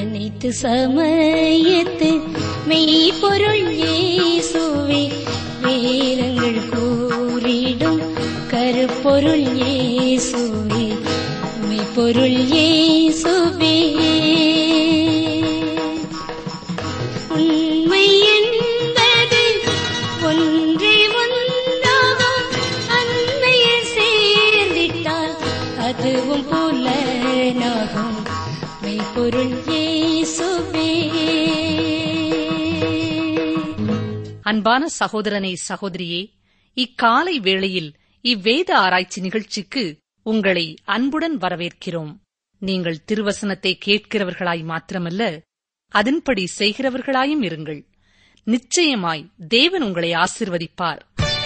அனைத்து சமயத்து மெய்ப்பொருள் இயேசுவே வேதங்கள் கூறிடும் கருப்பொருள் இயேசுவே மெய்ப்பொருள் இயேசுவே உண்மை என்பது ஒன்றே ஒன்றாகும் அன்மையில் சேர்ந்திட்டால் அதுவும் புலனாகும் மெய்ப்பொருள் இயேசுவே அன்பான சகோதரனே சகோதரியே இக்காலை வேளையில் இவ்வேத ஆராய்ச்சி நிகழ்ச்சிக்கு உங்களை அன்புடன் வரவேற்கிறோம் நீங்கள் திருவசனத்தை கேட்கிறவர்களாய் மாத்திரமல்ல அதன்படி செய்கிறவர்களாயும் இருங்கள் நிச்சயமாய் தேவன் உங்களை ஆசிர்வதிப்பார்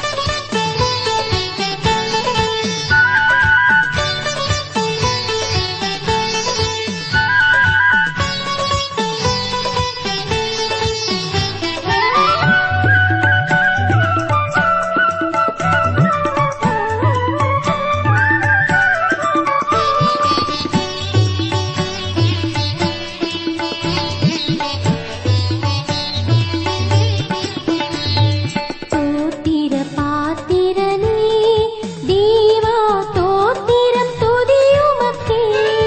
தோத்திர பாத்திரனே தேவா தோத்திரம் துதியுமக்கே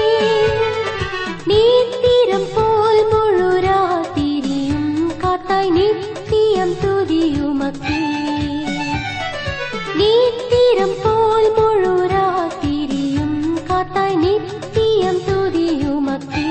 நீத்திரம் போல் முழு ராத்திரியும் காத்தாய் நித்தியம் துதியுமக்கே நீத்திரம் போல் முழு ராத்திரியும் காத்தாய் நித்தியம் துதியுமக்கே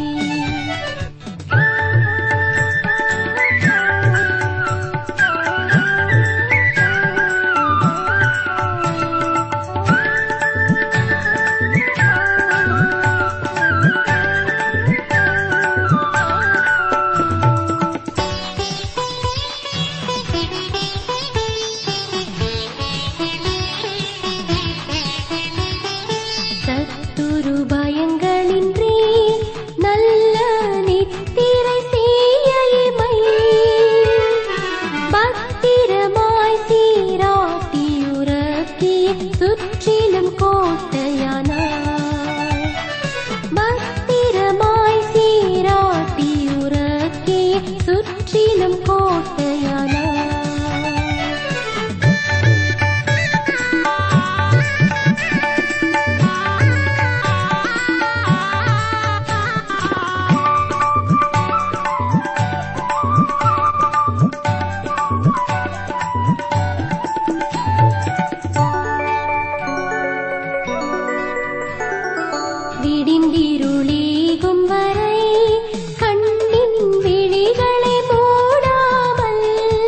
சத்துரு பயங்களின்றி நல்ல நித்திரை செய்யமை பத்திரமாய் சீராட்டியுறக்கிய சுற்றிலும் கோட்டையானாய் பத்திரமாய் சீராட்டியுறக்கிய சுற்றிலும் கோட்டையானாய் விடிந்திருளீகும் வரை கண்ணின் விழிகளை மூடாமல்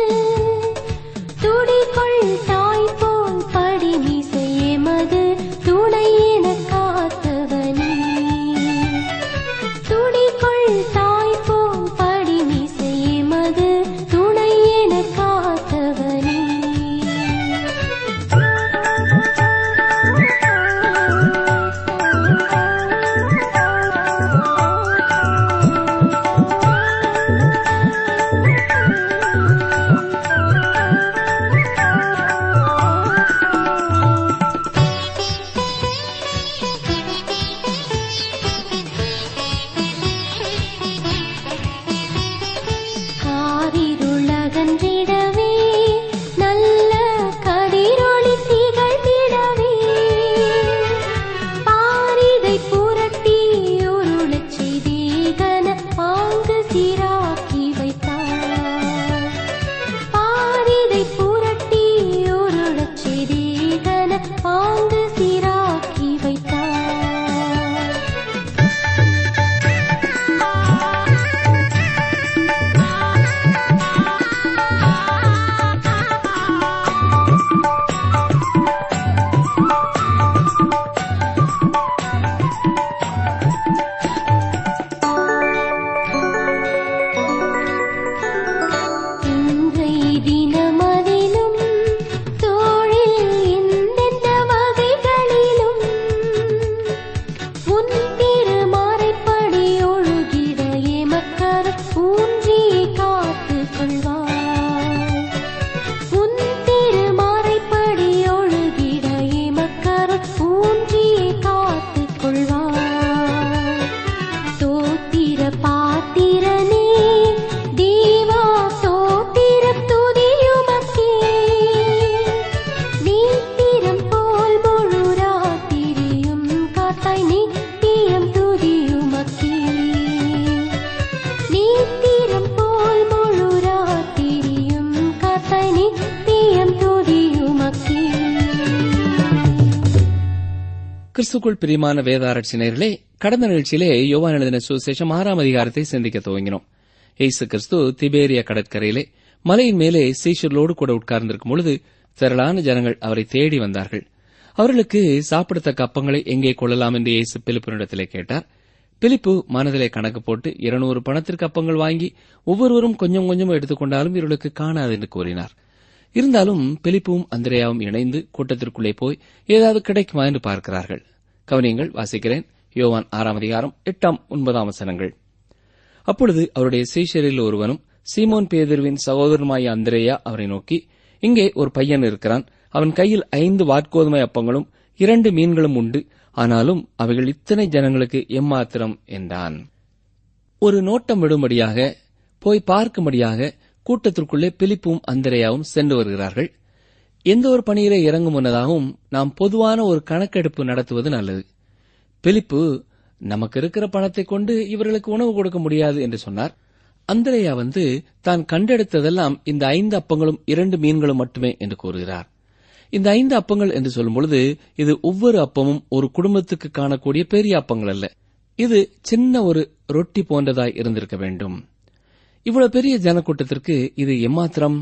துடிகொள் தாய் போல் படிமிசையமது துணை என காத்தவனே துடிகொள் தாய் போல் படிமிசையமது துணை என காத்தவனே கிறிஸ்துக்குள் பிரியமான வேதாராய்ச்சி நேயர்களே கடந்த நிகழ்ச்சியிலே யோவான் எழுதின சுவிசேஷம் ஆறாம் அதிகாரத்தை சிந்திக்க துவங்கினோம் இயேசு கிறிஸ்து திபேரிய கடற்கரையிலே மலையின் மேலே சீஷர்களோடு கூட உட்கார்ந்திருக்கும் பொழுது திரளான ஜனங்கள் அவரை தேடி வந்தார்கள் அவர்களுக்கு சாப்பிடத்தக்க அப்பங்களை எங்கே கொள்ளலாம் என்று இயேசு பிலிப்பினிடத்திலே கேட்டார் பிலிப்பு மனதிலே கணக்கு போட்டு இருநூறு பணத்திற்கு அப்பங்கள் வாங்கி ஒவ்வொருவரும் கொஞ்சம் கொஞ்சம் எடுத்துக்கொண்டாலும் இவர்களுக்கு காணாது என்று கூறினார் இருந்தாலும் பிலிப்பும் அந்திரேயாவும் இணைந்து கூட்டத்திற்குள்ளே போய் ஏதாவது கிடைக்குமா என்று பார்க்கிறார்கள் கவனியங்கள் வாசிக்கிறேன் யோவான் ஆறாம் அதிகாரம் எட்டாம் ஒன்பதாம் வசனங்கள் அப்பொழுது அவருடைய சீஷரில் ஒருவனும் சீமோன் பேதர்வின் சகோதரமாய அந்திரேயா அவரை நோக்கி இங்கே ஒரு பையன் இருக்கிறான் அவன் கையில் ஐந்து வாட்கோதுமை அப்பங்களும் இரண்டு மீன்களும் உண்டு ஆனாலும் அவைகள் இத்தனை ஜனங்களுக்கு எம்மாத்திரம் என்றான் ஒரு நோட்டம் விடும்படியாக போய் பார்க்கும்படியாக கூட்டத்திற்குள்ளே பிலிப்பும் அந்திரேயாவும் சென்று வருகிறார்கள் எந்த ஒரு பணியிலே இறங்கும் முன்னதாகவும் நாம் பொதுவான ஒரு கணக்கெடுப்பு நடத்துவது நல்லது பிலிப்பு நமக்கு இருக்கிற பணத்தை கொண்டு இவர்களுக்கு உணவு கொடுக்க முடியாது என்று சொன்னார் அந்திரேயா வந்து தான் கண்டெடுத்ததெல்லாம் இந்த ஐந்து அப்பங்களும் இரண்டு மீன்களும் மட்டுமே என்று கூறுகிறார் இந்த ஐந்து அப்பங்கள் என்று சொல்லும் பொழுது இது ஒவ்வொரு அப்பமும் ஒரு குடும்பத்துக்கு காணக்கூடிய பெரிய அப்பங்கள் அல்ல இது சின்ன ஒரு ரொட்டி போன்றதாய் இருந்திருக்க வேண்டும் இவ்வளவு பெரிய ஜனக்கூட்டத்திற்கு இது எம்மாத்திரம்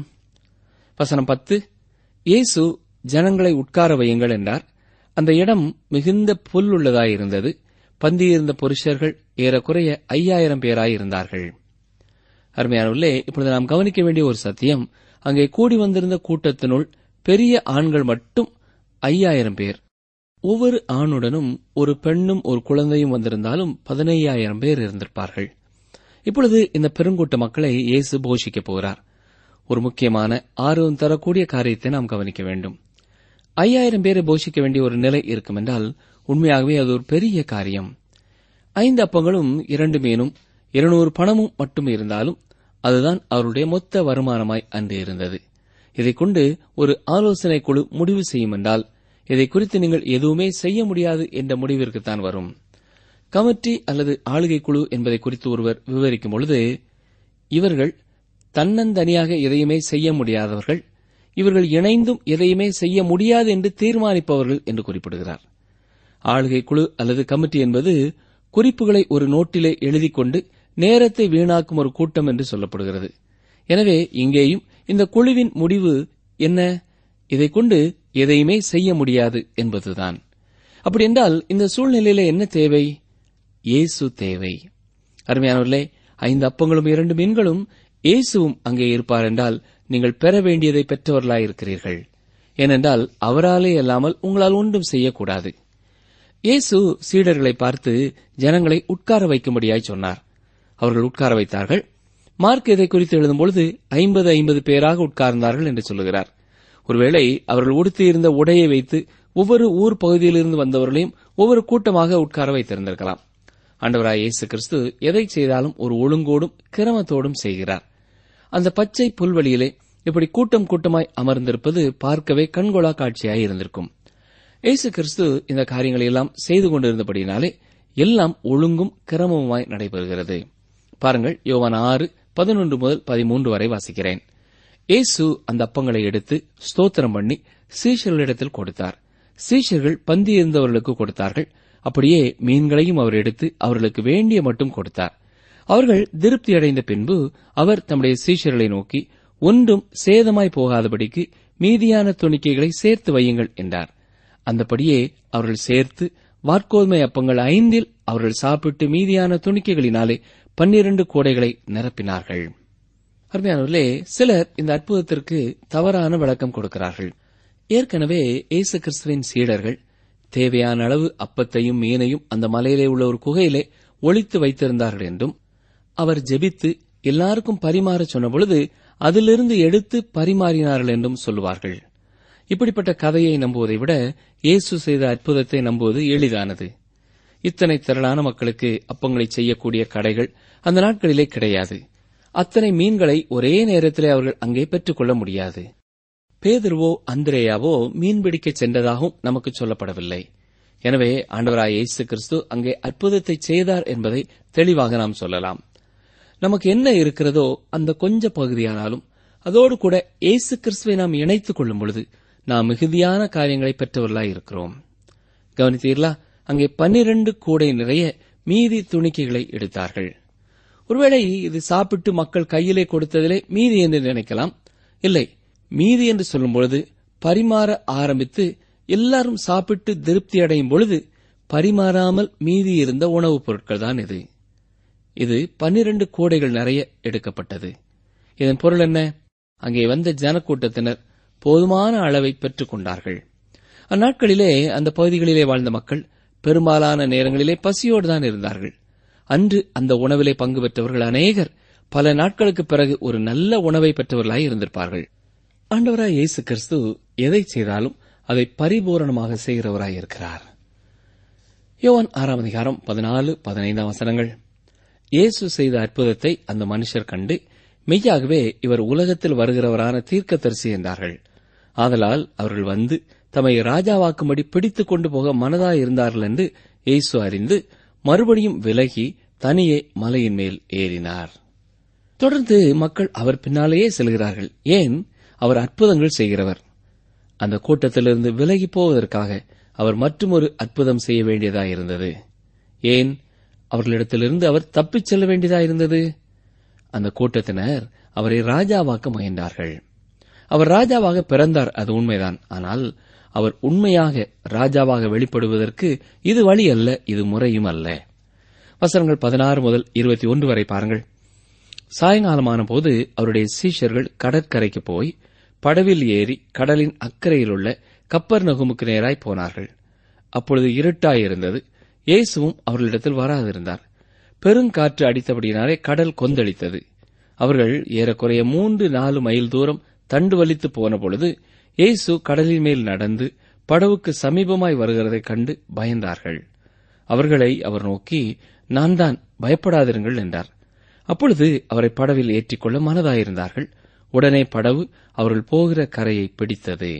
வசனம் பத்து இயேசு ஜனங்களை உட்கார வையுங்கள் என்றார் அந்த இடம் மிகுந்த புல் உள்ளதாயிருந்தது பந்தியிருந்த புருஷர்கள் ஏறக்குறைய ஐயாயிரம் பேராயிருந்தார்கள் அருமையானவர்களே இப்பொழுது நாம் கவனிக்க வேண்டிய ஒரு சத்தியம் அங்கே கூடி வந்திருந்த கூட்டத்தினுள் பெரிய ஆண்கள் மட்டும் ஐயாயிரம் பேர் ஒவ்வொரு ஆணுடனும் ஒரு பெண்ணும் ஒரு குழந்தையும் வந்திருந்தாலும் பதினையாயிரம் பேர் இருந்திருப்பார்கள் இப்பொழுது இந்த பெருங்கூட்ட மக்களை இயேசு போஷிக்கப் போகிறார் ஒரு முக்கியமான ஆர்வம் தரக்கூடிய காரியத்தை நாம் கவனிக்க வேண்டும் ஐயாயிரம் பேரை போஷிக்க வேண்டிய ஒரு நிலை இருக்கும் என்றால் உண்மையாகவே அது ஒரு பெரிய காரியம் ஐந்து அப்பங்களும் இரண்டு மீனும் இருநூறு பணமும் மட்டும் இருந்தாலும் அதுதான் அவருடைய மொத்த வருமானமாய் அன்று இருந்தது இதைக் கொண்டு ஒரு ஆலோசனை குழு முடிவு செய்யும் என்றால் இதை குறித்து நீங்கள் எதுவுமே செய்ய முடியாது என்ற முடிவிற்குத்தான் வரும் கமிட்டி அல்லது ஆளுகை குழு என்பதை குறித்து ஒருவர் விவரிக்கும் பொழுது இவர்கள் தன்னந்தனியாக எதையுமே செய்ய முடியாதவர்கள் இவர்கள் இணைந்தும் எதையுமே செய்ய முடியாது என்று தீர்மானிப்பவர்கள் என்று குறிப்பிடுகிறார் ஆளுகை குழு அல்லது கமிட்டி என்பது குறிப்புகளை ஒரு நோட்டிலே எழுதிக் கொண்டு நேரத்தை வீணாக்கும் ஒரு கூட்டம் என்று சொல்லப்படுகிறது எனவே இங்கேயும் இந்த குழுவின் முடிவு என்ன இதைக் கொண்டு எதையுமே செய்ய முடியாது என்பதுதான் அப்படி என்றால் இந்த சூழ்நிலையில என்ன தேவை இயேசு தேவை அருமையானவர்களே ஐந்து அப்பங்களும் இரண்டு மீன்களும் இயேசுவும் அங்கே இருப்பார் என்றால் நீங்கள் பெற வேண்டியதை பெற்றவர்களாயிருக்கிறீர்கள் ஏனென்றால் அவராலே அல்லாமல் உங்களால் ஒன்றும் செய்யக்கூடாது இயேசு சீடர்களை பார்த்து ஜனங்களை உட்கார வைக்கும்படியாய் சொன்னார் அவர்கள் உட்கார வைத்தார்கள் மார்க் இதை குறித்து எழுதும்பொழுது ஐம்பது ஐம்பது பேராக உட்கார்ந்தார்கள் என்று சொல்லுகிறார் ஒருவேளை அவர்கள் உடுத்தியிருந்த உடையை வைத்து ஒவ்வொரு ஊர் பகுதியிலிருந்து வந்தவர்களையும் ஒவ்வொரு கூட்டமாக உட்கார வைத்திருந்திருக்கலாம் ஆண்டவராய் இயேசு கிறிஸ்து எதை செய்தாலும் ஒரு ஒழுங்கோடும் கிரமத்தோடும் செய்கிறார் அந்த பச்சை புல்வெளியிலே இப்படி கூட்டம் கூட்டமாய் அமர்ந்திருப்பது பார்க்கவே கண்கொள்ளா காட்சியாய் இருந்திருக்கும் இயேசு கிறிஸ்து இந்த காரியங்களை எல்லாம் செய்து கொண்டிருந்தபடினாலே எல்லாம் ஒழுங்கும் கிரமமுமாய் நடைபெறுகிறது பாருங்கள் யோவான் ஆறு பதினொன்று முதல் பதிமூன்று வரை வாசிக்கிறேன் இயேசு அந்த அப்பங்களை எடுத்து ஸ்தோத்திரம் பண்ணி சீஷர்களிடத்தில் கொடுத்தார் சீஷர்கள் பந்தி இருந்தவர்களுக்கு கொடுத்தார்கள் அப்படியே மீன்களையும் அவர் எடுத்து அவர்களுக்கு வேண்டிய மட்டும் கொடுத்தார் அவர்கள் திருப்தி அடைந்த பின்பு அவர் தம்முடைய சீஷர்களை நோக்கி ஒன்றும் சேதமாய் போகாதபடிக்கு மீதியான துணிக்கைகளை சேர்த்து வையுங்கள் என்றார் அந்தபடியே அவர்கள் சேர்த்து வார்க்கோதுமை அப்பங்கள் ஐந்தில் அவர்கள் சாப்பிட்டு மீதியான துணிக்கைகளினாலே பன்னிரண்டு கோடைகளை நிரப்பினார்கள் அருமையானவர்களே சிலர் இந்த அற்புதத்திற்கு தவறான விளக்கம் கொடுக்கிறார்கள் ஏற்கனவே இயேசு கிறிஸ்துவின் சீடர்கள் தேவையான அளவு அப்பத்தையும் மீனையும் அந்த மலையிலே உள்ள ஒரு குகையிலே ஒளித்து வைத்திருந்தார்கள் என்றும் அவர் ஜெபித்து எல்லாருக்கும் பரிமாறச் சொன்னபொழுது அதிலிருந்து எடுத்து பரிமாறினார்கள் என்றும் சொல்லுவார்கள் இப்படிப்பட்ட கதையை நம்புவதை விட இயேசு செய்த அற்புதத்தை நம்புவது எளிதானது இத்தனை திரளான மக்களுக்கு அப்பங்களை செய்யக்கூடிய கடைகள் அந்த நாட்களிலே கிடையாது அத்தனை மீன்களை ஒரே நேரத்திலே அவர்கள் அங்கே பெற்றுக்கொள்ள முடியாது பேதுருவோ அந்திரேயாவோ மீன்பிடிக்கச் சென்றதாகவும் நமக்கு சொல்லப்படவில்லை எனவே ஆண்டவராய் இயேசு கிறிஸ்து அங்கே அற்புதத்தை செய்தார் என்பதை தெளிவாக நாம் சொல்லலாம் நமக்கு என்ன இருக்கிறதோ அந்த கொஞ்ச பகுதியானாலும் அதோடு கூட இயேசு கிறிஸ்துவை நாம் இணைத்துக் கொள்ளும் பொழுது நாம் மிகுதியான காரியங்களை பெற்றவர்களாய் இருக்கிறோம் கவனித்தீர்களா அங்கே பன்னிரண்டு கூடை நிறைய மீதி துணிக்கைகளை எடுத்தார்கள் ஒருவேளை இது சாப்பிட்டு மக்கள் கையிலே கொடுத்ததிலே மீதி என்று நினைக்கலாம் இல்லை மீதி என்று சொல்லும்பொழுது பரிமாற ஆரம்பித்து எல்லாரும் சாப்பிட்டு திருப்தி அடையும் பொழுது பரிமாறாமல் மீதி இருந்த உணவுப் பொருட்கள் தான் இது இது பன்னிரண்டு கூடைகள் நிறைய எடுக்கப்பட்டது இதன் பொருள் என்ன அங்கே வந்த ஜனக்கூட்டத்தினர் போதுமான அளவை பெற்றுக் கொண்டார்கள் அந்நாட்களிலே அந்த பகுதிகளிலே வாழ்ந்த மக்கள் பெரும்பாலான நேரங்களிலே பசியோடு தான் இருந்தார்கள் அன்று அந்த உணவிலே பங்கு பெற்றவர்கள் அநேகர் பல நாட்களுக்கு பிறகு ஒரு நல்ல உணவை பெற்றவர்களாய் இருந்திருப்பார்கள் ஆண்டவராய் இயேசு கிறிஸ்து எதை செய்தாலும் அதை பரிபூரணமாக செய்கிறவராய் இருக்கிறார் யோவான் ஆறாம் அதிகாரம் பதினாலு பதினைந்தாம் வசனங்கள் இயேசு செய்த அற்புதத்தை அந்த மனுஷர் கண்டு மெய்யாகவே இவர் உலகத்தில் வருகிறவரான தீர்க்கதரிசி என்றார்கள் ஆதலால் அவர்கள் வந்து தம்மை ராஜாவாக்கும்படி பிடித்துக் கொண்டு போக மனதாயிருந்தார்கள் என்று இயேசு அறிந்து மறுபடியும் விலகி தனியே மலையின் மேல் ஏறினார் தொடர்ந்து மக்கள் அவர் பின்னாலேயே செல்கிறார்கள் ஏன் அவர் அற்புதங்கள் செய்கிறவர் அந்த கூட்டத்திலிருந்து விலகி போவதற்காக அவர் மற்றுமொரு அற்புதம் செய்ய வேண்டியதாயிருந்தது ஏன் அவர்களிடத்திலிருந்து அவர் தப்பிச் செல்ல வேண்டியதாயிருந்தது அந்த கூட்டத்தினர் அவரை ராஜாவாக்க முயன்றார்கள் அவர் ராஜாவாக பிறந்தார் அது உண்மைதான் ஆனால் அவர் உண்மையாக ராஜாவாக வெளிப்படுவதற்கு இது வழி அல்ல இது முறையும் அல்ல வசனங்கள் பதினாறு முதல் இருபத்தி ஒன்று வரை பாருங்கள் சாயங்காலமான போது அவருடைய சீஷர்கள் கடற்கரைக்கு போய் படவில் ஏறி கடலின் அக்கறையில் உள்ள கப்பர் நகுமுக்கு நேராய் போனார்கள் அப்பொழுது இருட்டாயிருந்தது இயேசுவும் அவர்களிடத்தில் வராதிருந்தார் பெருங்காற்று அடித்தபடியினாலே கடல் கொந்தளித்தது அவர்கள் ஏறக்குறைய மூன்று நாலு மைல் தூரம் தண்டு வலித்து போன பொழுது இயேசு கடலின் மேல் நடந்து படவுக்கு சமீபமாய் வருகிறதைக் கண்டு பயந்தார்கள் அவர்களை அவர் நோக்கி நான் தான் பயப்படாதிருங்கள் என்றார் அப்பொழுது அவரை படவில் ஏற்றிக்கொள்ள மனதாயிருந்தார்கள் உடனே படவு அவர்கள் போகிற கரையை பிடித்தது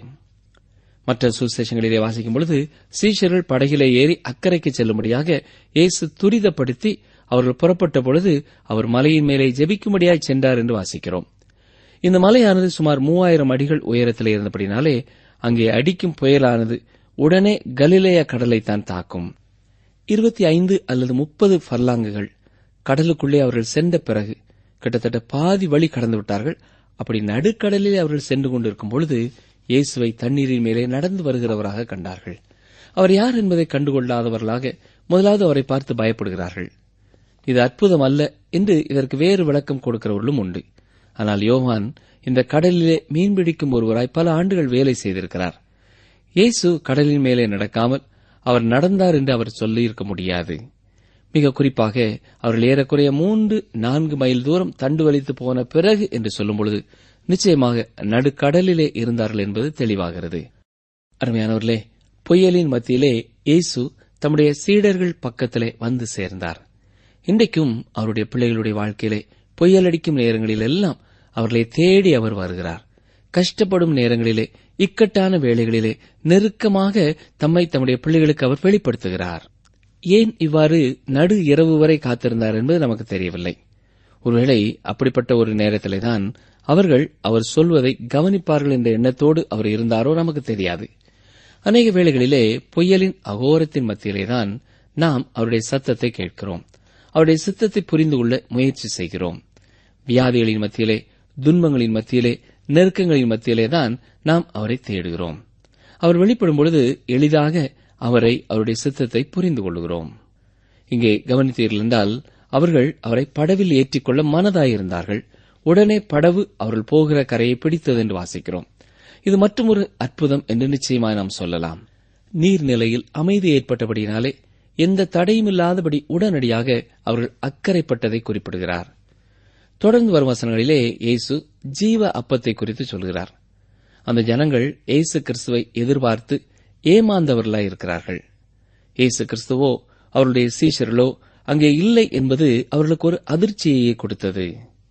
மற்ற சுசேஷங்களிலே வாசிக்கும் பொழுது சீஷர்கள் படகிலே ஏறி அக்கறைக்கு செல்லும்படியாக இயேசு துரிதப்படுத்தி அவர்கள் புறப்பட்ட பொழுது அவர் மலையின் மேலே ஜெபிக்கும்படியாய் சென்றார் என்று வாசிக்கிறோம் இந்த மலையானது சுமார் மூவாயிரம் அடிகள் உயரத்தில் இருந்தபடினாலே அங்கே அடிக்கும் புயலானது உடனே கலிலேய கடலைத்தான் தாக்கும் இருபத்தி ஐந்து அல்லது முப்பது ஃபர்லாங்குகள் கடலுக்குள்ளே அவர்கள் சென்ற பிறகு கிட்டத்தட்ட பாதி வழி கடந்து விட்டார்கள் அப்படி நடுக்கடலில் அவர்கள் சென்று கொண்டிருக்கும் பொழுது இயேசுவை தண்ணீரின் மேலே நடந்து வருகிறவராக கண்டார்கள் அவர் யார் என்பதை கண்டுகொள்ளாதவர்களாக முதலாவது அவரை பார்த்து பயப்படுகிறார்கள் இது அற்புதம் அல்ல என்று இதற்கு வேறு விளக்கம் கொடுக்கிறவர்களும் உண்டு ஆனால் யோவான் இந்த கடலிலே மீன்பிடிக்கும் ஒருவராய் பல ஆண்டுகள் வேலை செய்திருக்கிறார் இயேசு கடலின் மேலே நடக்காமல் அவர் நடந்தார் என்று அவர் சொல்லியிருக்க முடியாது மிக குறிப்பாக அவர்கள் ஏறக்குறைய மூன்று நான்கு மைல் தூரம் தண்டு வலித்து போன பிறகு என்று சொல்லும் பொழுது நிச்சயமாக நடுக்கடலிலே இருந்தார்கள் என்பது தெளிவாகிறது அருமையானவர்களே புயலின் மத்தியிலே இயேசு தம்முடைய சீடர்கள் பக்கத்திலே வந்து சேர்ந்தார் இன்றைக்கும் அவருடைய பிள்ளைகளுடைய வாழ்க்கையிலே புயலடிக்கும் நேரங்களில் எல்லாம் அவர்களை தேடி அவர் வருகிறார் கஷ்டப்படும் நேரங்களிலே இக்கட்டான வேளைகளிலே நெருக்கமாக தம்மை தம்முடைய பிள்ளைகளுக்கு அவர் வெளிப்படுத்துகிறார் ஏன் இவ்வாறு நடு இரவு வரை காத்திருந்தார் என்பது நமக்கு தெரியவில்லை ஒருவேளை அப்படிப்பட்ட ஒரு நேரத்திலே தான் அவர்கள் அவர் சொல்வதை கவனிப்பார்கள் என்ற எண்ணத்தோடு அவர் இருந்தாரோ நமக்கு தெரியாது அநேக வேளைகளிலே புயலின் அகோரத்தின் மத்தியிலேதான் நாம் அவருடைய சத்தத்தை கேட்கிறோம் அவருடைய சித்தத்தை புரிந்து கொள்ள முயற்சி செய்கிறோம் வியாதிகளின் மத்தியிலே துன்பங்களின் மத்தியிலே நெருக்கங்களின் மத்தியிலே தான் நாம் அவரை தேடுகிறோம் அவர் வெளிப்படும் பொழுது எளிதாக அவரை அவருடைய சித்தத்தை புரிந்து கொள்கிறோம் இங்கே கவனித்தீர்கள் என்றால் அவர்கள் அவரை படவில் ஏற்றிக்கொள்ள மனதாயிருந்தார்கள் உடனே படவு அவர்கள் போகிற கரையை பிடித்தது என்று வாசிக்கிறோம் இது மற்றொரு அற்புதம் என்று நிச்சயமாய் நாம் சொல்லலாம் நீர்நிலையில் அமைதி ஏற்பட்டபடியினாலே எந்த தடையுமில்லாதபடி உடனடியாக அவர்கள் அக்கறைப்பட்டதை குறிப்பிடுகிறார் தொடர்ந்து வரும் வசனங்களிலே இயேசு ஜீவ அப்பத்தை குறித்து சொல்கிறார் அந்த ஜனங்கள் இயேசு கிறிஸ்துவை எதிர்பார்த்து ஏமாந்தவர்களாய் இருக்கிறார்கள் இயேசு கிறிஸ்துவோ அவருடைய சீஷர்களோ அங்கே இல்லை என்பது அவர்களுக்கு ஒரு அதிர்ச்சியையே கொடுத்தது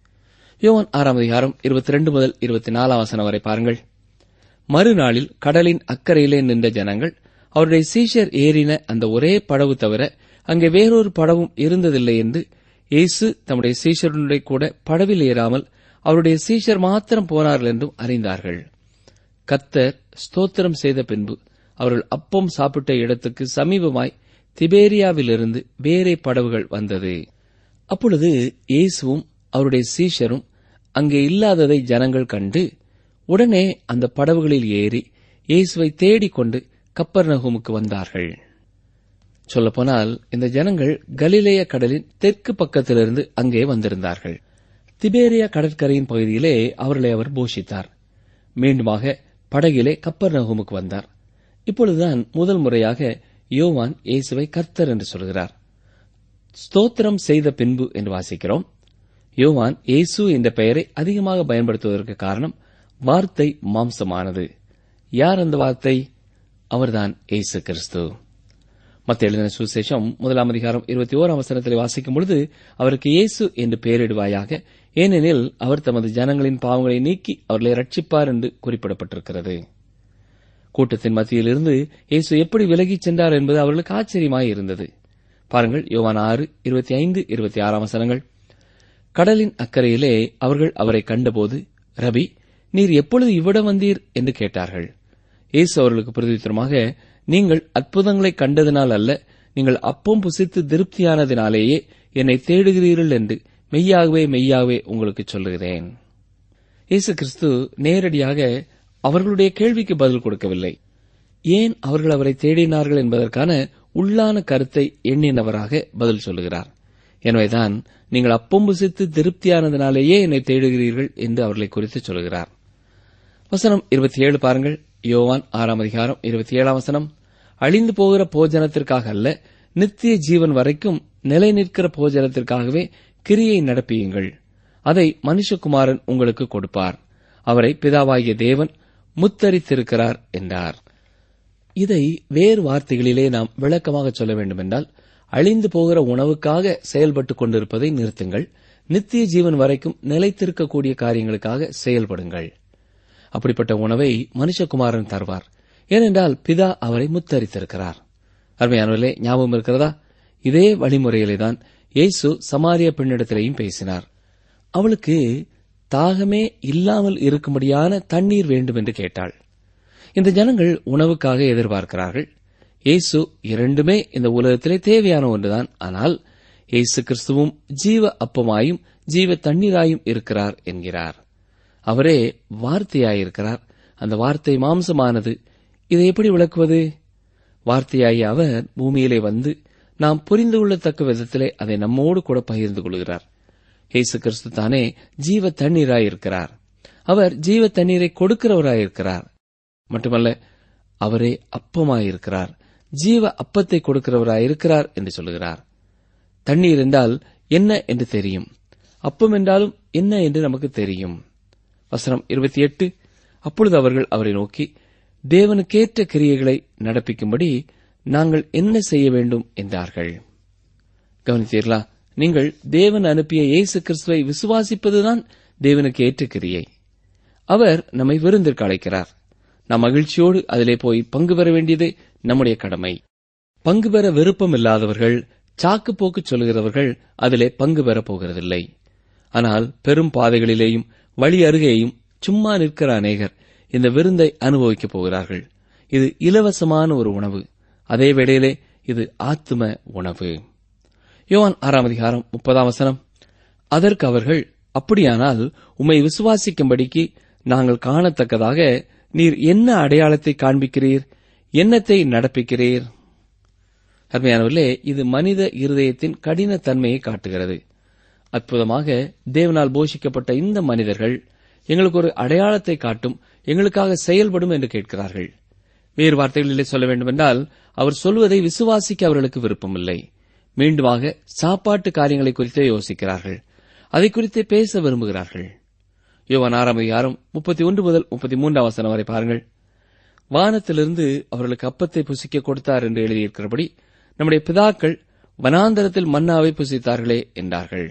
யோவான் ஆறாம் அதிகாரம் இருபத்தி ரெண்டு முதல் இருபத்தி நாலாம் வசனம் வரை பாருங்கள் மறுநாளில் கடலின் அக்கறையிலே நின்ற ஜனங்கள் அவருடைய சீஷர் ஏறின அந்த ஒரே படவு தவிர அங்கே வேறொரு படவும் இருந்ததில்லை என்று இயேசு தம்முடைய சீஷருடைய கூட படவில் ஏறாமல் அவருடைய சீஷர் மாத்திரம் போனார்கள் என்றும் அறிந்தார்கள் கத்தர் ஸ்தோத்திரம் செய்த பின்பு அவர்கள் அப்பம் சாப்பிட்ட இடத்துக்கு சமீபமாய் திபேரியாவிலிருந்து வேறே படவுகள் வந்தது அப்பொழுது இயேசுவும் அவருடைய சீஷரும் அங்கே இல்லாததை ஜனங்கள் கண்டு உடனே அந்த படவுகளில் ஏறி இயேசுவை தேடிக்கொண்டு கப்பர்நகூமுக்கு வந்தார்கள் சொல்லப்போனால் இந்த ஜனங்கள் கலிலேய கடலின் தெற்கு பக்கத்திலிருந்து அங்கே வந்திருந்தார்கள் திபேரியா கடற்கரையின் பகுதியிலே அவர்களை அவர் போஷித்தார் மீண்டுமாக படகிலே கப்பர்நகூமுக்கு வந்தார் இப்பொழுதுதான் முதல் முறையாக யோவான் இயேசுவை கர்த்தர் என்று சொல்கிறார் ஸ்தோத்திரம் செய்த பின்பு என்று வாசிக்கிறோம் யோவான் இயேசு என்ற பெயரை அதிகமாக பயன்படுத்துவதற்கு காரணம் வார்த்தை மாம்சமானது யார் அந்த வார்த்தை அவர்தான் இயேசு கிறிஸ்து மத்த எழுதின சுசேஷம் முதலாம் அதிகாரம் இருபத்தி ஓராம் அவசரத்தில் வாசிக்கும் பொழுது அவருக்கு இயேசு என்று பெயரிடுவாயாக ஏனெனில் அவர் தமது ஜனங்களின் பாவங்களை நீக்கி அவர்களை ரட்சிப்பார் என்று குறிப்பிடப்பட்டிருக்கிறது கூட்டத்தின் மத்தியிலிருந்து இயேசு எப்படி விலகிச் சென்றார் என்பது அவர்களுக்கு ஆச்சரியமாய் இருந்தது பாருங்கள் யோவான் ஆறு இருபத்தி ஐந்து இருபத்தி ஆறாம் வசனங்கள் கடலின் அக்கறையிலே அவர்கள் அவரை கண்டபோது ரபி நீர் எப்பொழுது இவ்விடம் வந்தீர் என்று கேட்டார்கள் இயேசு அவர்களுக்கு பிரதித்திரமாக நீங்கள் அற்புதங்களை கண்டதினால் அல்ல நீங்கள் அப்பம் புசித்து திருப்தியானதினாலேயே என்னை தேடுகிறீர்கள் என்று மெய்யாகவே மெய்யாகவே உங்களுக்கு சொல்லுகிறேன் இயேசு கிறிஸ்து நேரடியாக அவர்களுடைய கேள்விக்கு பதில் கொடுக்கவில்லை ஏன் அவர்கள் அவரை தேடினார்கள் என்பதற்கான உள்ளான கருத்தை எண்ணினவராக பதில் சொல்லுகிறார் எனவேதான் நீங்கள் அப்பம் புசித்து திருப்தியானதினாலேயே என்னை தேடுகிறீர்கள் என்று அவர்களை குறித்து சொல்கிறார் வசனம் இருபத்தி ஏழு பாருங்கள் யோவான் ஆறாம் அதிகாரம் இருபத்தி ஏழாம் வசனம் அழிந்து போகிற போஜனத்திற்காக அல்ல நித்திய ஜீவன் வரைக்கும் நிலை நிற்கிற போஜனத்திற்காகவே கிரியை நடப்பியுங்கள் அதை மனுஷகுமாரன் உங்களுக்கு கொடுப்பார் அவரை பிதாவாகிய தேவன் முத்தரித்திருக்கிறார் என்றார் இதை வேறு வார்த்தைகளிலே நாம் விளக்கமாக சொல்ல வேண்டுமென்றால் அழிந்து போகிற உணவுக்காக செயல்பட்டுக் கொண்டிருப்பதை நிறுத்துங்கள் நித்திய ஜீவன் வரைக்கும் நிலைத்திருக்கக்கூடிய காரியங்களுக்காக செயல்படுங்கள் அப்படிப்பட்ட உணவை மனுஷகுமாரன் தருவார் ஏனென்றால் பிதா அவரை முத்தரித்திருக்கிறார் அருமையானவர்களே ஞாபகம் இருக்கிறதா இதே வழிமுறையிலே தான் இயேசு சமாரிய பெண்ணிடத்திலேயும் பேசினார் அவளுக்கு தாகமே இல்லாமல் இருக்கும்படியான தண்ணீர் வேண்டும் என்று கேட்டாள் இந்த ஜனங்கள் உணவுக்காக எதிர்பார்க்கிறார்கள் இயேசு இரண்டுமே இந்த உலகத்திலே தேவையான ஒன்றுதான் ஆனால் இயேசு கிறிஸ்துவும் ஜீவ அப்பமாயும் ஜீவ தண்ணீராயும் இருக்கிறார் என்கிறார் அவரே வார்த்தையாயிருக்கிறார் அந்த வார்த்தை மாம்சமானது இதை எப்படி விளக்குவது வார்த்தையாகிய அவர் பூமியிலே வந்து நாம் புரிந்து கொள்ளத்தக்க விதத்திலே அதை நம்மோடு கூட பகிர்ந்து கொள்கிறார் இயேசு கிறிஸ்து தானே ஜீவ தண்ணீராயிருக்கிறார் அவர் ஜீவ தண்ணீரை கொடுக்கிறவராயிருக்கிறார் மட்டுமல்ல அவரே அப்பமாயிருக்கிறார் ஜீவ அப்பத்தை கொடுக்கிறவராயிருக்கிறார் என்று சொல்லுகிறார் தண்ணீர் என்றால் என்ன என்று தெரியும் அப்பம் என்றாலும் என்ன என்று நமக்கு தெரியும் வசனம் இருபத்தி எட்டு அப்பொழுது அவர்கள் அவரை நோக்கி தேவனுக்கேற்ற கிரியைகளை நடப்பிக்கும்படி நாங்கள் என்ன செய்ய வேண்டும் என்றார்கள் கவனித்தீர்களா நீங்கள் தேவன் அனுப்பிய இயேசு கிறிஸ்துவை விசுவாசிப்பதுதான் தேவனுக்கு ஏற்ற கிரியை அவர் நம்மை விருந்திற்கு அழைக்கிறார் நாம் மகிழ்ச்சியோடு அதிலே போய் பங்கு பெற வேண்டியது நம்முடைய கடமை பங்கு பெற விருப்பம் இல்லாதவர்கள் சாக்கு போக்கு சொல்கிறவர்கள் அதிலே பங்கு பெறப் போகிறதில்லை ஆனால் பெரும் பாதைகளிலேயும் வழி அருகேயும் சும்மா நிற்கிற அநேகர் இந்த விருந்தை அனுபவிக்கப் போகிறார்கள் இது இலவசமான ஒரு உணவு அதே வேளையிலே இது ஆத்தும உணவு யோவான் ஆறாம் அதிகாரம் முப்பதாம் வசனம் அதற்கு அவர்கள் அப்படியானால் உம்மை விசுவாசிக்கும்படிக்கு நாங்கள் காணத்தக்கதாக நீர் என்ன அடையாளத்தை காண்பிக்கிறீர் என்னத்தை நடப்பிக்கிறீர் அருமையானவர்களே இது மனித இருதயத்தின் கடினத்தன்மையை காட்டுகிறது அற்புதமாக தேவனால் போஷிக்கப்பட்ட இந்த மனிதர்கள் எங்களுக்கு ஒரு அடையாளத்தை காட்டும் எங்களுக்காக செயல்படும் என்று கேட்கிறார்கள் வேறு வார்த்தைகளிலே சொல்ல வேண்டுமென்றால் அவர் சொல்வதை விசுவாசிக்க அவர்களுக்கு விருப்பமில்லை மீண்டுமாக சாப்பாட்டு காரியங்களை குறித்தே யோசிக்கிறார்கள் அதை குறித்தே பேச விரும்புகிறார்கள் யோவான் ஆறாம் அதிகாரம் முப்பத்தி ஒன்று முதல் முப்பத்தி மூன்றாம் வசனம் வரை பாருங்கள் வானத்திலிருந்து அவர்களுக்கு அப்பத்தை புசிக்க கொடுத்தார் என்று எழுதியிருக்கிறபடி நம்முடைய பிதாக்கள் வனாந்தரத்தில் மன்னாவை புசித்தார்களே என்றார்கள்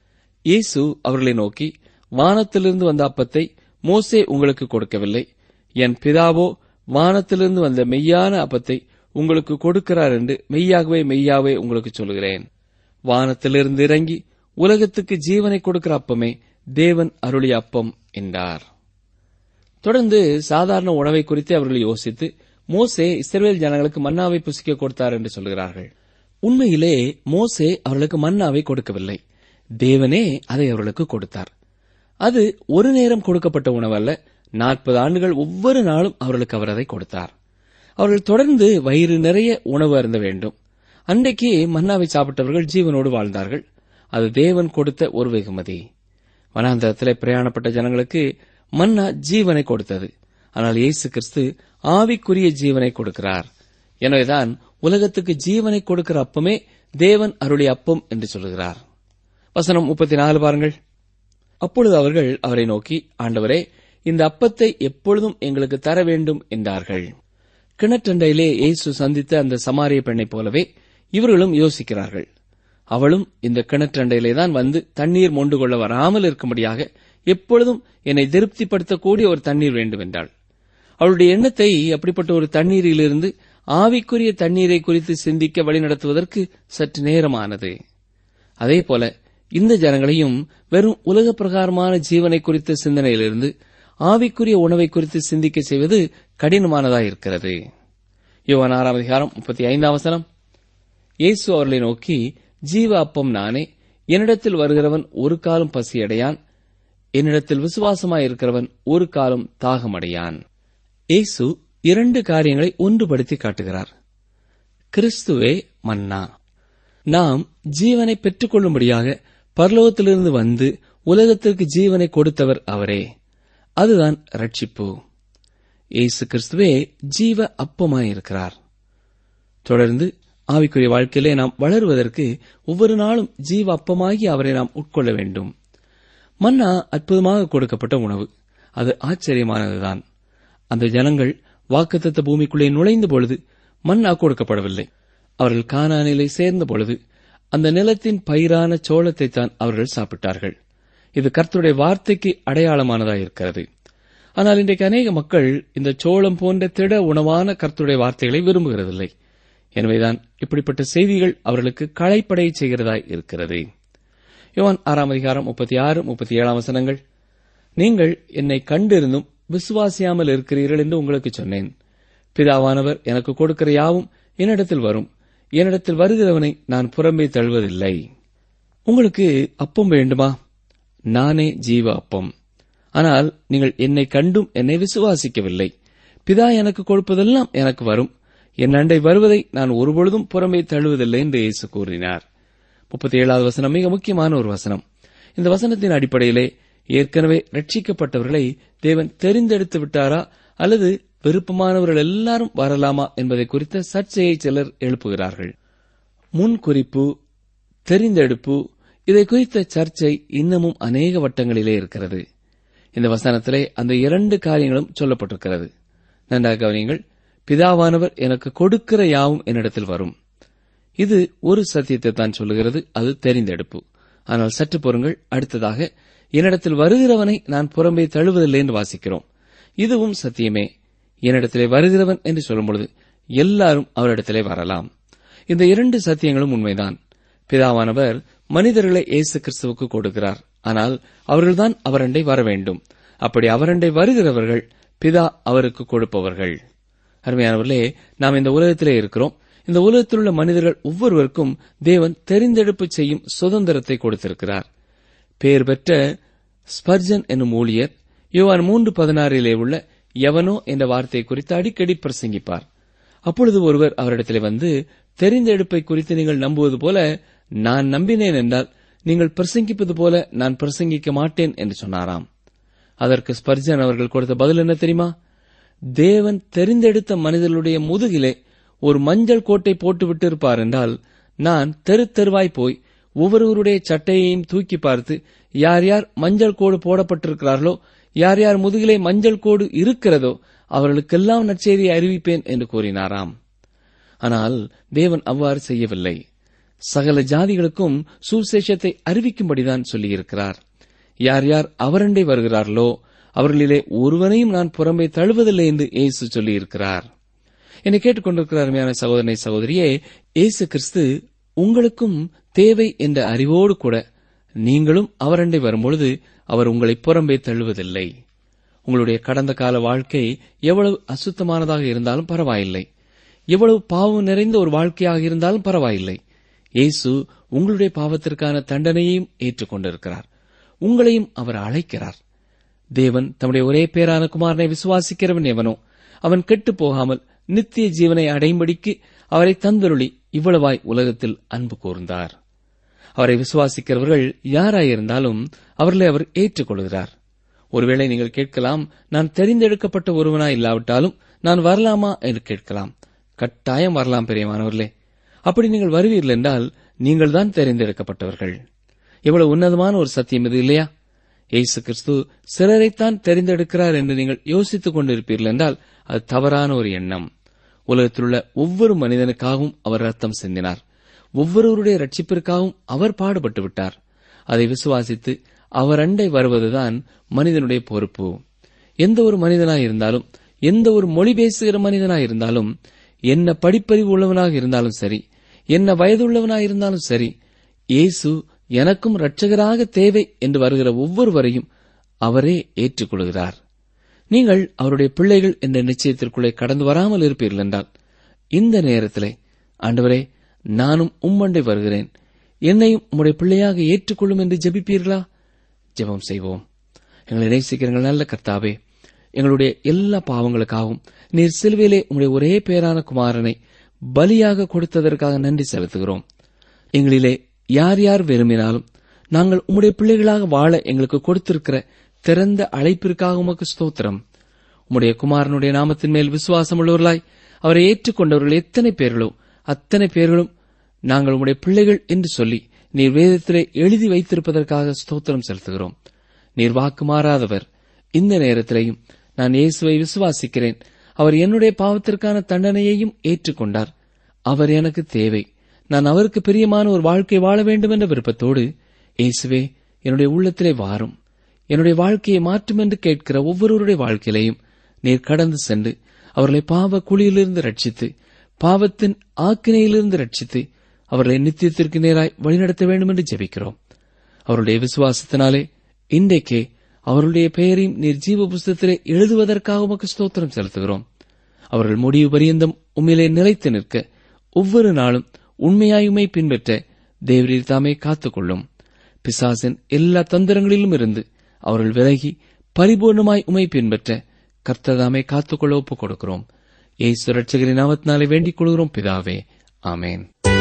இயேசு அவர்களை நோக்கி வானத்திலிருந்து வந்த அப்பத்தை மோசே உங்களுக்கு கொடுக்கவில்லை என் பிதாவோ வானத்திலிருந்து வந்த மெய்யான அப்பத்தை உங்களுக்கு கொடுக்கிறார் என்று மெய்யாகவே மெய்யாகவே உங்களுக்கு சொல்கிறேன் வானத்திலிருந்து இறங்கி உலகத்துக்கு ஜீவனை கொடுக்கிற அப்பமே தேவன் அருளிய அப்பம் என்றார் தொடர்ந்து சாதாரண உணவை குறித்து அவர்கள் யோசித்து மோசே இஸ்ரவேல் ஜனங்களுக்கு மன்னாவை புசிக்க கொடுத்தார் என்று சொல்கிறார்கள் உண்மையிலே மோசே அவர்களுக்கு மன்னாவை கொடுக்கவில்லை தேவனே அதை அவர்களுக்கு கொடுத்தார் அது ஒரு நேரம் கொடுக்கப்பட்ட உணவல்ல நாற்பது ஆண்டுகள் ஒவ்வொரு நாளும் அவர்களுக்கு அவர் அதை கொடுத்தார் அவர்கள் தொடர்ந்து வயிறு நிறைய உணவு அருந்த வேண்டும் அன்றைக்கு மன்னாவை சாப்பிட்டவர்கள் ஜீவனோடு வாழ்ந்தார்கள் அது தேவன் கொடுத்த ஒரு வெகுமதி வனாந்தரத்திலே பிரயாணப்பட்ட ஜனங்களுக்கு மன்னா ஜீவனை கொடுத்தது ஆனால் இயேசு கிறிஸ்து ஆவிக்குரிய ஜீவனை கொடுக்கிறார் எனவேதான் உலகத்துக்கு ஜீவனை கொடுக்கிற அப்பமே தேவன் அருளிய அப்பம் என்று சொல்கிறார் வசனம் முப்பத்தி நாலு பாருங்கள் அப்பொழுது அவர்கள் அவரை நோக்கி ஆண்டவரே இந்த அப்பத்தை எப்பொழுதும் எங்களுக்கு தர வேண்டும் என்றார்கள் கிணற்றண்டையிலே இயேசு சந்தித்த அந்த சமாரிய பெண்ணைப் போலவே இவர்களும் யோசிக்கிறார்கள் அவளும் இந்த கிணற்றண்டையிலே தான் வந்து தண்ணீர் மொண்டு கொள்ள வராமல் இருக்கும்படியாக எப்பொழுதும் என்னை திருப்திப்படுத்தக்கூடிய ஒரு தண்ணீர் வேண்டும் என்றாள் அவளுடைய எண்ணத்தை அப்படிப்பட்ட ஒரு தண்ணீரிலிருந்து ஆவிக்குரிய தண்ணீரை குறித்து சிந்திக்க வழிநடத்துவதற்கு சற்று நேரமானது அதே போல இந்த ஜனங்களையும் வெறும் உலக பிரகாரமான ஜீவனை குறித்த சிந்தனையிலிருந்து ஆவிக்குரிய உணவை குறித்து சிந்திக்க செய்வது கடினமானதாயிருக்கிறது யோவான் ஆறாம் அதிகாரம் முப்பத்தி ஐந்தாம் வசனம் இயேசு அவர்களை நோக்கி ஜீவ அப்பம் நானே என்னிடத்தில் வருகிறவன் ஒரு காலம் பசியடையான் என்னிடத்தில் விசுவாசமாயிருக்கிறவன் ஒரு காலம் தாகமடையான் இயேசு இரண்டு காரியங்களை ஒன்றுபடுத்தி காட்டுகிறார் கிறிஸ்துவே மன்னா நாம் ஜீவனை பெற்றுக்கொள்ளும்படியாக பரலோகத்திலிருந்து வந்து உலகத்திற்கு ஜீவனை கொடுத்தவர் அவரே அதுதான் ரட்சிப்பு இயேசு கிறிஸ்துவே ஜீவ அப்பமாயிருக்கிறார் தொடர்ந்து ஆவிக்குரிய வாழ்க்கையிலே நாம் வளருவதற்கு ஒவ்வொரு நாளும் ஜீவ அப்பமாகி அவரை நாம் உட்கொள்ள வேண்டும் மன்னா அற்புதமாக கொடுக்கப்பட்ட உணவு அது ஆச்சரியமானதுதான் அந்த ஜனங்கள் வாக்குத்தத்த பூமிக்குள்ளே நுழைந்த பொழுது மன்னா கொடுக்கப்படவில்லை அவர்கள் கானானிலை சேர்ந்த பொழுது அந்த நிலத்தின் பயிரான சோளத்தை தான் அவர்கள் சாப்பிட்டார்கள் இது கர்த்தருடைய வார்த்தைக்கு அடையாளமானதாயிருக்கிறது ஆனால் இன்றைக்கு அநேக மக்கள் இந்த சோளம் போன்ற திட உணவான கர்த்தருடைய வார்த்தைகளை விரும்புகிறதில்லை எனவேதான் இப்படிப்பட்ட செய்திகள் அவர்களுக்கு களைப்படைய செய்கிறதாய் இருக்கிறது யோவான் ஆறாம் அதிகாரம் முப்பத்தி ஆறு முப்பத்தி ஏழாம் வசனங்கள் நீங்கள் என்னை கண்டிருந்தும் விசுவாசியாமல் இருக்கிறீர்கள் என்று உங்களுக்கு சொன்னேன் பிதாவானவர் எனக்கு கொடுக்கிற யாவும் என்னிடத்தில் வரும் என்னிடத்தில் வருகிறவனை நான் புறம்பே தழுவதில்லை உங்களுக்கு அப்பம் வேண்டுமா நானே ஜீவ அப்பம் ஆனால் நீங்கள் என்னை கண்டும் என்னை விசுவாசிக்கவில்லை பிதா எனக்கு கொடுப்பதெல்லாம் எனக்கு வரும் என் அண்டை வருவதை நான் ஒருபொழுதும் புறம்பே தழுவதில்லை என்று இயேசு கூறினார் முப்பத்தி ஏழாவது வசனம் மிக முக்கியமான ஒரு வசனம் இந்த வசனத்தின் அடிப்படையிலே ஏற்கனவே ரட்சிக்கப்பட்டவர்களை தேவன் தெரிந்தெடுத்து விட்டாரா அல்லது விருப்பமானவர்கள் எல்லாரும் வரலாமா என்பதை குறித்த சர்ச்சையை சிலர் எழுப்புகிறார்கள் முன்குறிப்பு தெரிந்தெடுப்பு இதை குறித்த சர்ச்சை இன்னமும் அநேக வட்டங்களிலே இருக்கிறது இந்த வசனத்திலே அந்த இரண்டு காரியங்களும் சொல்லப்பட்டிருக்கிறது நன்றாக கவனியுங்கள் பிதாவானவர் எனக்கு கொடுக்கிற யாவும் என்னிடத்தில் வரும் இது ஒரு சத்தியத்தை தான் சொல்லுகிறது அது தெரிந்தெடுப்பு ஆனால் சற்று பொறுங்கள் அடுத்ததாக என்னிடத்தில் வருகிறவனை நான் புறம்பே தழுவதில்லை என்று வாசிக்கிறோம் இதுவும் சத்தியமே என்னிடத்திலே வருகிறவன் என்று சொல்லும்பொழுது எல்லாரும் அவரிடத்திலே வரலாம் இந்த இரண்டு சத்தியங்களும் உண்மைதான் பிதாவானவர் மனிதர்களை இயேசு கிறிஸ்துவுக்கு கொடுக்கிறார் ஆனால் அவர்கள்தான் அவரண்டை வர வேண்டும் அப்படி அவரண்டை வருகிறவர்கள் பிதா அவருக்கு கொடுப்பவர்கள் அருமையானவர்களே நாம் இந்த உலகத்திலே இருக்கிறோம் இந்த உலகத்தில் உள்ள மனிதர்கள் ஒவ்வொருவருக்கும் தேவன் தெரிந்தெடுப்பு செய்யும் சுதந்திரத்தை கொடுத்திருக்கிறார் பெயர் பெற்ற ஸ்பர்ஜன் என்னும் ஊழியர் யோவான் மூன்று பதினாறிலே உள்ள எவனோ என்ற வார்த்தை குறித்து அடிக்கடி பிரசங்கிப்பார் அப்பொழுது ஒருவர் அவரிடத்திலே வந்து தெரிந்தெடுப்பை குறித்து நீங்கள் நம்புவது போல நான் நம்பினேன் என்றால் நீங்கள் பிரசங்கிப்பது போல நான் பிரசங்கிக்க மாட்டேன் என்று சொன்னாராம் அதற்கு ஸ்பர்ஜன் அவர்கள் கொடுத்த பதில் என்ன தெரியுமா தேவன் தெரிந்தெடுத்த மனிதர்களுடைய முதுகிலே ஒரு மஞ்சள் கோட்டை போட்டுவிட்டு இருப்பார் என்றால் நான் தெரு தெருவாய் போய் ஒவ்வொருவருடைய சட்டையையும் தூக்கி பார்த்து யார் யார் மஞ்சள் கோடு போடப்பட்டிருக்கிறார்களோ யார் யார் முதுகிலே மஞ்சள் கோடு இருக்கிறதோ அவர்களுக்கெல்லாம் நற்செய்தியை அறிவிப்பேன் என்று கூறினாராம் ஆனால் தேவன் அவ்வாறு செய்யவில்லை சகல ஜாதிகளுக்கும் சுசேஷத்தை அறிவிக்கும்படிதான் சொல்லியிருக்கிறார் யார் யார் அவரண்டை வருகிறார்களோ அவர்களிலே ஒருவனையும் நான் புறம்பே தழுவதில்லை என்று இயேசு சொல்லியிருக்கிறார் என்னை கேட்டுக்கொண்டிருக்கிற அருமையான சகோதரனை சகோதரியே இயேசு கிறிஸ்து உங்களுக்கும் தேவை என்ற அறிவோடு கூட நீங்களும் அவரண்டை வரும்பொழுது அவர் உங்களை புறம்பே தள்ளுவதில்லை உங்களுடைய கடந்த கால வாழ்க்கை எவ்வளவு அசுத்தமானதாக இருந்தாலும் பரவாயில்லை எவ்வளவு பாவம் நிறைந்த ஒரு வாழ்க்கையாக இருந்தாலும் பரவாயில்லை இயேசு உங்களுடைய பாவத்திற்கான தண்டனையையும் ஏற்றுக்கொண்டிருக்கிறார் உங்களையும் அவர் அழைக்கிறார் தேவன் தம்முடைய ஒரே பேரான குமாரனை விசுவாசிக்கிறவன் எவனோ அவன் கெட்டுப் போகாமல் நித்திய ஜீவனை அடையும்படிக்கு அவரை தந்தருளி இவ்வளவாய் உலகத்தில் அன்பு கூர்ந்தார் அவரை விசுவாசிக்கிறவர்கள் யாராயிருந்தாலும் அவர்களை அவர் ஏற்றுக்கொள்கிறார் ஒருவேளை நீங்கள் கேட்கலாம் நான் தெரிந்தெடுக்கப்பட்ட ஒருவனா இல்லாவிட்டாலும் நான் வரலாமா என்று கேட்கலாம் கட்டாயம் வரலாம் பெரியமானவர்களே அப்படி நீங்கள் வருவீர்கள் என்றால் நீங்கள் தான் தெரிந்தெடுக்கப்பட்டவர்கள் எவ்வளவு உன்னதமான ஒரு சத்தியம் இது இல்லையா இயேசு கிறிஸ்து சிலரைத்தான் தெரிந்தெடுக்கிறார் என்று நீங்கள் யோசித்துக் கொண்டிருப்பீர்கள் என்றால் அது தவறான ஒரு எண்ணம் உலகத்திலுள்ள ஒவ்வொரு மனிதனுக்காகவும் அவர் ரத்தம் சிந்தினார் ஒவ்வொருவருடைய ரட்சிப்பிற்காகவும் அவர் பாடுபட்டு விட்டார் அதை விசுவாசித்து அவர் அண்டை வருவதுதான் மனிதனுடைய பொறுப்பு எந்த ஒரு மனிதனாய் இருந்தாலும் எந்த ஒரு மொழி பேசுகிற மனிதனாய் இருந்தாலும் என்ன படிப்பறிவு உள்ளவனாக இருந்தாலும் சரி என்ன வயதுள்ளவனாய் இருந்தாலும் சரி இயேசு எனக்கும் இரட்சகராக தேவை என்று வருகிற ஒவ்வொருவரையும் அவரே ஏற்றுக்கொள்கிறார் நீங்கள் அவருடைய பிள்ளைகள் என்ற நிச்சயத்திற்குள்ளே கடந்து வராமல் இருப்பீர்கள் என்றால் இந்த நேரத்திலே ஆண்டவரே நானும் உம்மண்டை வருகிறேன் என்னையும் உம்முடைய பிள்ளையாக ஏற்றுக்கொள்ளும் என்று ஜெபிப்பீர்களா ஜெபம் செய்வோம் எங்களை நேசிக்கிறீர்கள் நல்ல கர்த்தாவே எங்களுடைய எல்லா பாவங்களுக்காகவும் நீர் சிலுவையிலே உம்முடைய ஒரே பேரான குமாரனை பலியாக கொடுத்ததற்காக நன்றி செலுத்துகிறோம் எங்களிலே யார் யார் விரும்பினாலும் நாங்கள் உம்முடைய பிள்ளைகளாக வாழ எங்களுக்கு கொடுத்திருக்கிற திறந்த அழைப்பிற்காக உமக்கு ஸ்தோத்திரம் உம்முடைய குமாரனுடைய நாமத்தின் மேல் விசுவாசம் உள்ளவர்களாய் அவரை ஏற்றுக்கொண்டவர்கள் எத்தனை பேர்களோ அத்தனை பேர்களும் நாங்கள் உம்முடைய பிள்ளைகள் என்று சொல்லி நீர் வேதத்திலே எழுதி வைத்திருப்பதற்காக ஸ்தோத்திரம் செலுத்துகிறோம் நீர் வாக்கு மாறாதவர் இந்த நேரத்திலேயும் நான் இயேசுவை விசுவாசிக்கிறேன் அவர் என்னுடைய பாவத்திற்கான தண்டனையையும் ஏற்றுக்கொண்டார் அவர் எனக்கு தேவை நான் அவருக்கு பிரியமான ஒரு வாழ்க்கை வாழ வேண்டும் என்ற விருப்பத்தோடு இயேசுவே என்னுடைய உள்ளத்திலே வாரும் என்னுடைய வாழ்க்கையை மாற்றும் என்று கேட்கிற ஒவ்வொருவருடைய வாழ்க்கையிலையும் நீர் கடந்து சென்று அவர்களை பாவ குழியிலிருந்து ரட்சித்து பாவத்தின் ஆக்கினையிலிருந்து ரட்சித்து அவர்களை நித்தியத்திற்கு நேராய் வழிநடத்த வேண்டும் என்று ஜெபிக்கிறோம் அவருடைய விசுவாசத்தினாலே இன்றைக்கே அவருடைய பெயரையும் நீர் ஜீவ புஸ்தகத்திலே எழுதுவதற்காக உமக்கு ஸ்தோத்திரம் செலுத்துகிறோம் அவர்கள் முடிவு பரியந்தம் உண்மையிலே நிலைத்து நிற்க ஒவ்வொரு நாளும் உண்மையாயுமை பின்பற்ற தேவரீர் தாமே காத்துக்கொள்ளும் பிசாசின் எல்லா தந்திரங்களிலும் இருந்து அவர்கள் விலகி பரிபூர்ணமாய் உமை பின்பற்ற கர்த்ததாமே காத்துக்கொள்ள ஒப்புக் கொடுக்கிறோம் ஏசு ரட்சகரின் நாமத்தினாலே வேண்டிக் கொள்கிறோம் பிதாவே ஆமேன்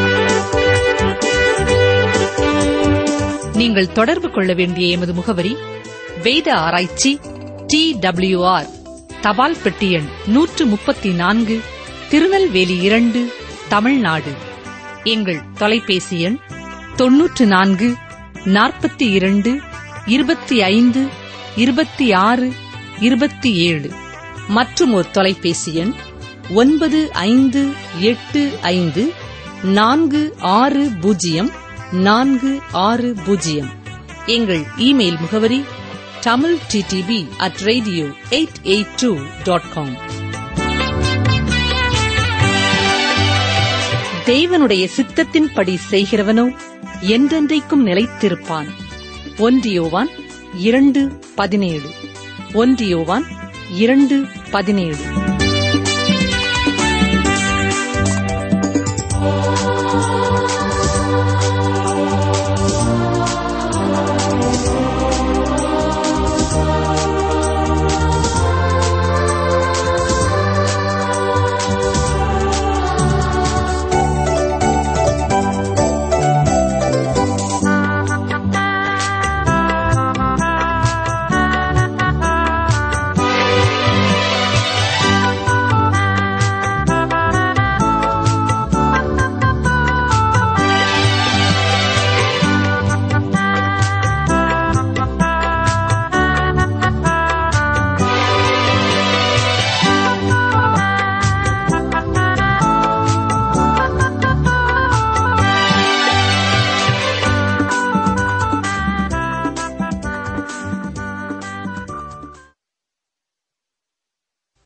நீங்கள் தொடர்பு கொள்ள வேண்டிய எமது முகவரி வேத ஆராய்ச்சி டி ஆர் தபால் பெட்டி எண் நூற்று முப்பத்தி நான்கு திருநெல்வேலி இரண்டு தமிழ்நாடு எங்கள் தொலைபேசி எண் தொன்னூற்று நான்கு நாற்பத்தி இரண்டு இருபத்தி ஐந்து இருபத்தி ஆறு இருபத்தி ஏழு மற்றும் ஒரு தொலைபேசி எண் ஒன்பது ஐந்து எட்டு ஐந்து நான்கு ஆறு பூஜ்ஜியம் நான்கு ஆறு பூஜ்ஜியம் எங்கள் இமெயில் முகவரி Tamil DTP at radio eight eight two dot com தேவனுடைய சித்தத்தின்படி செய்கிறவனோ என்றென்றைக்கும் நிலைத்திருப்பான் ஒன்றியோவான் இரண்டு பதினேழு ஒன்றியோவான் இரண்டு பதினேழு